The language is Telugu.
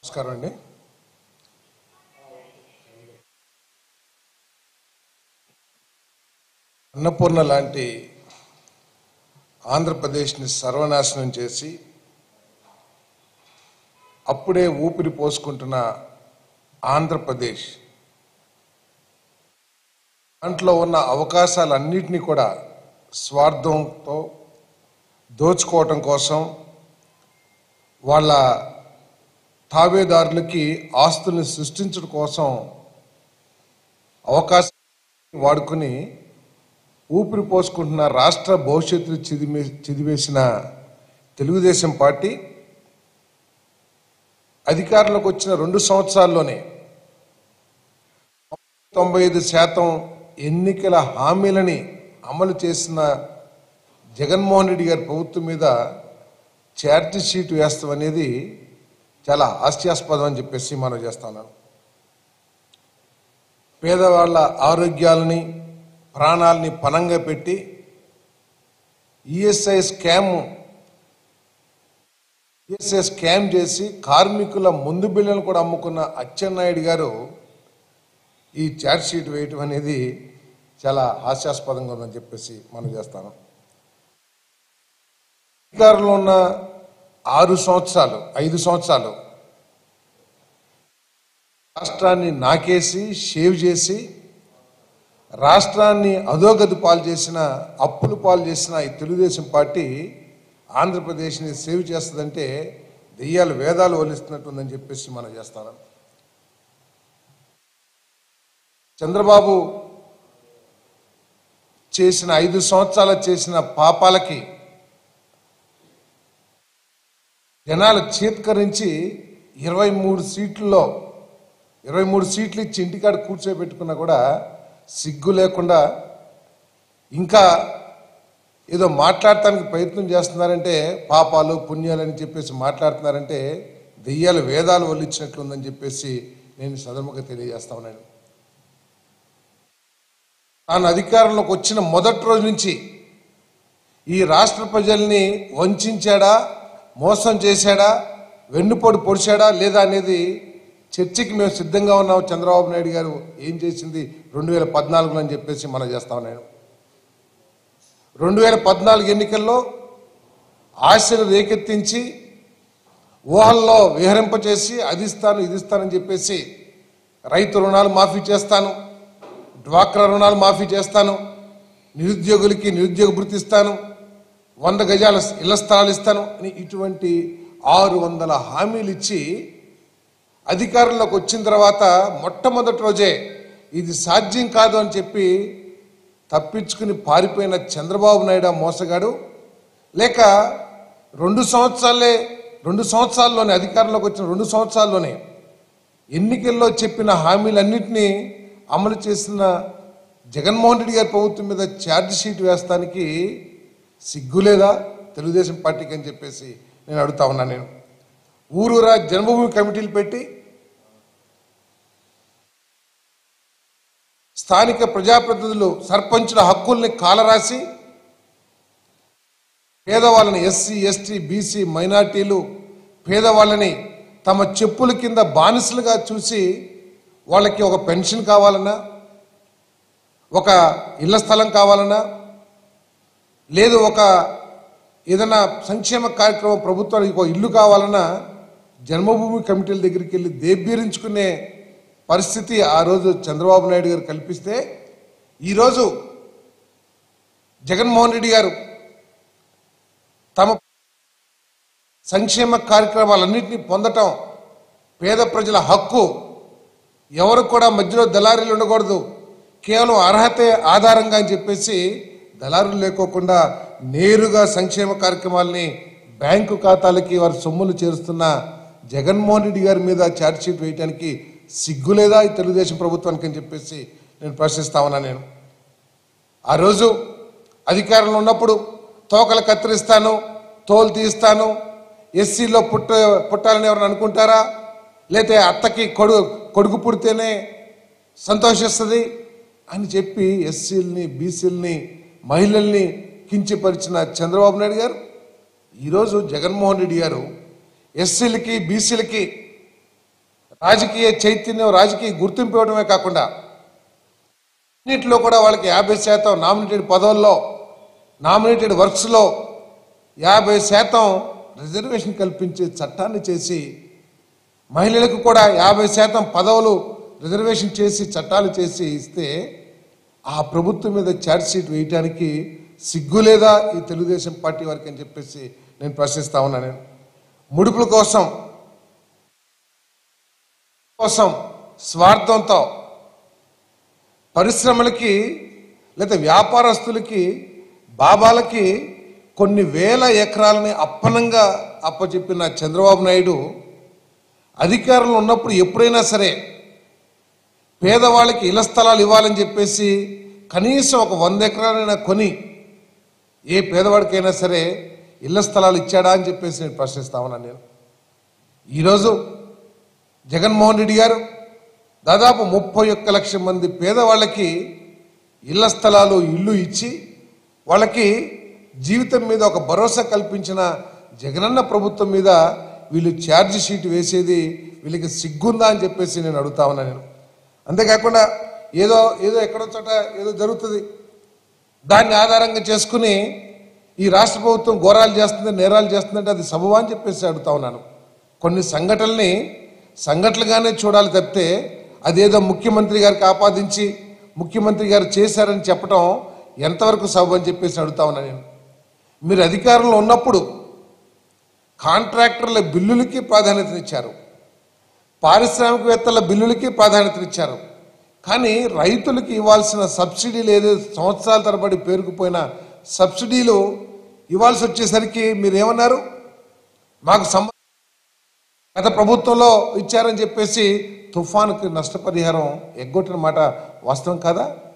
నమస్కారం అండి అన్నపూర్ణ లాంటి ఆంధ్రప్రదేశ్ని సర్వనాశనం చేసి అప్పుడే ఊపిరి పోసుకుంటున్న ఆంధ్రప్రదేశ్ దాంట్లో ఉన్న అవకాశాలన్నింటినీ కూడా స్వార్థంతో దోచుకోవటం కోసం వాళ్ళ తావేదారులకి ఆస్తుల్ని సృష్టించడం కోసం అవకాశం వాడుకుని ఊపిరి పోసుకుంటున్న రాష్ట్ర భవిష్యత్తు చిదిమే చిదివేసిన తెలుగుదేశం పార్టీ అధికారంలోకి వచ్చిన రెండు సంవత్సరాల్లోనే తొంభై ఐదు శాతం ఎన్నికల హామీలని అమలు చేసిన జగన్మోహన్ రెడ్డి గారి ప్రభుత్వం మీద చార్జీ షీట్ వేస్తాం అనేది చాలా హాస్యాస్పదం అని చెప్పేసి మనం చేస్తున్నాను పేదవాళ్ళ ఆరోగ్యాలని ప్రాణాలని పనంగా పెట్టి ఈఎస్ఐ స్కామ్ ఈఎస్ఐ స్కామ్ చేసి కార్మికుల ముందు బిల్లులను కూడా అమ్ముకున్న అచ్చెన్నాయుడు గారు ఈ ఛార్జ్ షీట్ వేయటం అనేది చాలా హాస్యాస్పదంగా ఉందని చెప్పేసి మనం చేస్తాను అధికారంలో ఉన్న ఆరు సంవత్సరాలు ఐదు సంవత్సరాలు రాష్ట్రాన్ని నాకేసి షేవ్ చేసి రాష్ట్రాన్ని అధోగతి పాలు చేసిన అప్పులు పాలు చేసిన ఈ తెలుగుదేశం పార్టీ ఆంధ్రప్రదేశ్ని సేవ్ చేస్తుందంటే దెయ్యాలు వేదాలు వలిస్తున్నట్టుందని చెప్పేసి మనం చేస్తాను చంద్రబాబు చేసిన ఐదు సంవత్సరాలు చేసిన పాపాలకి జనాలు చీత్కరించి ఇరవై మూడు సీట్లలో ఇరవై మూడు సీట్లు ఇచ్చి ఇంటికాడ కూర్చోబెట్టుకున్నా కూడా సిగ్గు లేకుండా ఇంకా ఏదో మాట్లాడటానికి ప్రయత్నం చేస్తున్నారంటే పాపాలు పుణ్యాలు అని చెప్పేసి మాట్లాడుతున్నారంటే దెయ్యాలు వేదాలు వల్లించినట్లుందని చెప్పేసి నేను సదముగా తెలియజేస్తా ఉన్నాను తాను అధికారంలోకి వచ్చిన మొదటి రోజు నుంచి ఈ రాష్ట్ర ప్రజల్ని వంచాడా మోసం చేశాడా వెన్నుపోటు పొడిచాడా లేదా అనేది చర్చకి మేము సిద్ధంగా ఉన్నాం చంద్రబాబు నాయుడు గారు ఏం చేసింది రెండు వేల పద్నాలుగులో అని చెప్పేసి మనం చేస్తా ఉన్నాను రెండు వేల పద్నాలుగు ఎన్నికల్లో ఆశలు రేకెత్తించి ఊహల్లో విహరింపచేసి అది ఇస్తాను ఇది ఇస్తానని చెప్పేసి రైతు రుణాలు మాఫీ చేస్తాను డ్వాక్రా రుణాలు మాఫీ చేస్తాను నిరుద్యోగులకి నిరుద్యోగ భృతి ఇస్తాను వంద గజాల ఇళ్ల స్థలాలు ఇస్తాను అని ఇటువంటి ఆరు వందల హామీలు ఇచ్చి అధికారంలోకి వచ్చిన తర్వాత మొట్టమొదటి రోజే ఇది సాధ్యం కాదు అని చెప్పి తప్పించుకుని పారిపోయిన చంద్రబాబు నాయుడు ఆ మోసగాడు లేక రెండు సంవత్సరాలే రెండు సంవత్సరాల్లోనే అధికారంలోకి వచ్చిన రెండు సంవత్సరాల్లోనే ఎన్నికల్లో చెప్పిన హామీలన్నింటినీ అమలు చేసిన జగన్మోహన్ రెడ్డి గారి ప్రభుత్వం మీద ఛార్జ్ షీట్ వేస్తానికి సిగ్గులేదా తెలుగుదేశం పార్టీకి అని చెప్పేసి నేను అడుగుతా ఉన్నా నేను ఊరూరా జన్మభూమి కమిటీలు పెట్టి స్థానిక ప్రజాప్రతినిధులు సర్పంచుల హక్కుల్ని కాలరాసి పేదవాళ్ళని ఎస్సీ ఎస్టీ బీసీ మైనార్టీలు పేదవాళ్ళని తమ చెప్పుల కింద బానిసలుగా చూసి వాళ్ళకి ఒక పెన్షన్ కావాలన్నా ఒక ఇళ్ల స్థలం కావాలన్నా లేదు ఒక ఏదైనా సంక్షేమ కార్యక్రమం ప్రభుత్వానికి ఒక ఇల్లు కావాలన్నా జన్మభూమి కమిటీల దగ్గరికి వెళ్ళి దేబ్బీరించుకునే పరిస్థితి ఆ రోజు చంద్రబాబు నాయుడు గారు కల్పిస్తే ఈరోజు జగన్మోహన్ రెడ్డి గారు తమ సంక్షేమ కార్యక్రమాలన్నింటినీ పొందటం పేద ప్రజల హక్కు ఎవరు కూడా మధ్యలో దళారీలు ఉండకూడదు కేవలం అర్హతే ఆధారంగా అని చెప్పేసి దళారులు లేకోకుండా నేరుగా సంక్షేమ కార్యక్రమాల్ని బ్యాంకు ఖాతాలకి వారి సొమ్ములు చేరుస్తున్న జగన్మోహన్ రెడ్డి గారి మీద ఛార్జ్ షీట్ వేయడానికి సిగ్గులేదా ఈ తెలుగుదేశం ప్రభుత్వానికి అని చెప్పేసి నేను ప్రశ్నిస్తా ఉన్నా నేను ఆ రోజు అధికారంలో ఉన్నప్పుడు తోకలు కత్తిరిస్తాను తోలు తీస్తాను ఎస్సీలో పుట్ట పుట్టాలని ఎవరైనా అనుకుంటారా లేతే అత్తకి కొడు కొడుకు పుడితేనే సంతోషిస్తుంది అని చెప్పి ఎస్సీలని బీసీలని మహిళల్ని కించపరిచిన చంద్రబాబు నాయుడు గారు ఈరోజు జగన్మోహన్ రెడ్డి గారు ఎస్సీలకి బీసీలకి రాజకీయ చైతన్యం రాజకీయ గుర్తింపు ఇవ్వడమే కాకుండా అన్నింటిలో కూడా వాళ్ళకి యాభై శాతం నామినేటెడ్ పదవుల్లో నామినేటెడ్ వర్క్స్లో యాభై శాతం రిజర్వేషన్ కల్పించే చట్టాన్ని చేసి మహిళలకు కూడా యాభై శాతం పదవులు రిజర్వేషన్ చేసి చట్టాలు చేసి ఇస్తే ఆ ప్రభుత్వం మీద ఛార్జ్ షీట్ వేయటానికి సిగ్గు లేదా ఈ తెలుగుదేశం పార్టీ వారికి అని చెప్పేసి నేను ప్రశ్నిస్తా ఉన్నాను నేను ముడుపుల కోసం కోసం స్వార్థంతో పరిశ్రమలకి లేదా వ్యాపారస్తులకి బాబాలకి కొన్ని వేల ఎకరాలని అప్పనంగా అప్పచెప్పిన చంద్రబాబు నాయుడు అధికారంలో ఉన్నప్పుడు ఎప్పుడైనా సరే పేదవాళ్ళకి ఇళ్ల స్థలాలు ఇవ్వాలని చెప్పేసి కనీసం ఒక వంద ఎకరాలైనా కొని ఏ పేదవాడికైనా సరే ఇళ్ల స్థలాలు ఇచ్చాడా అని చెప్పేసి నేను ప్రశ్నిస్తా ఉన్నాను నేను ఈరోజు జగన్మోహన్ రెడ్డి గారు దాదాపు ముప్పై ఒక్క లక్షల మంది పేదవాళ్ళకి ఇళ్ల స్థలాలు ఇల్లు ఇచ్చి వాళ్ళకి జీవితం మీద ఒక భరోసా కల్పించిన జగనన్న ప్రభుత్వం మీద వీళ్ళు ఛార్జ్ షీట్ వేసేది వీళ్ళకి సిగ్గుందా అని చెప్పేసి నేను అడుగుతా ఉన్నా నేను అంతేకాకుండా ఏదో ఏదో ఎక్కడో చోట ఏదో జరుగుతుంది దాన్ని ఆధారంగా చేసుకుని ఈ రాష్ట్ర ప్రభుత్వం ఘోరాలు చేస్తుంది నేరాలు చేస్తుందంటే అది సబవా అని చెప్పేసి అడుగుతా ఉన్నాను కొన్ని సంఘటనల్ని సంఘటనలుగానే చూడాలి తప్పితే అదేదో ముఖ్యమంత్రి గారికి ఆపాదించి ముఖ్యమంత్రి గారు చేశారని చెప్పడం ఎంతవరకు సబబు అని చెప్పేసి అడుగుతా ఉన్నాను నేను మీరు అధికారంలో ఉన్నప్పుడు కాంట్రాక్టర్ల బిల్లులకి ప్రాధాన్యతనిచ్చారు పారిశ్రామికవేత్తల బిల్లులకి ప్రాధాన్యతనిచ్చారు కానీ రైతులకు ఇవ్వాల్సిన సబ్సిడీలు ఏదో సంవత్సరాల తరబడి పేరుకుపోయిన సబ్సిడీలు ఇవ్వాల్సి వచ్చేసరికి మీరు ఏమన్నారు మాకు సంబ గత ప్రభుత్వంలో ఇచ్చారని చెప్పేసి తుఫానుకి నష్టపరిహారం ఎగ్గొట్టిన మాట వాస్తవం కాదా